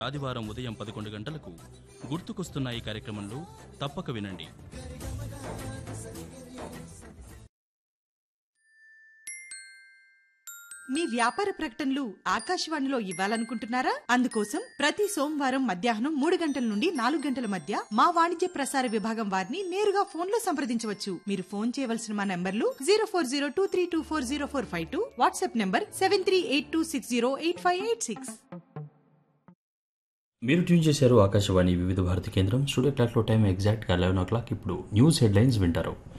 ఆదివారం ఉదయం పదకొండు గంటలకు గుర్తుకొస్తున్న ఈ కార్యక్రమంలో తప్పక వినండి మీ వ్యాపార ప్రకటనలు ఆకాశవాణిలో ఇవ్వాలనుకుంటున్నారా అందుకోసం ప్రతి సోమవారం మధ్యాహ్నం మూడు గంటల నుండి నాలుగు గంటల మధ్య మా వాణిజ్య ప్రసార విభాగం వారిని నేరుగా ఫోన్ లో సంప్రదించవచ్చు మీరు ఫోన్ చేయవలసిన మా నంబర్లు zero four zero two three two four zero four five two WhatsApp number seven three eight two six zero eight five eight six మీరు ట్యూన్ చేశారు ఆకాశవాణి వివిధ భారతి కేంద్రం స్టూడియో క్లాక్లో టైం ఎగ్జాక్ట్గా లెవెన్ ఓ క్లాక్ ఇప్పుడు న్యూస్ హెడ్లైన్స్ వింటారు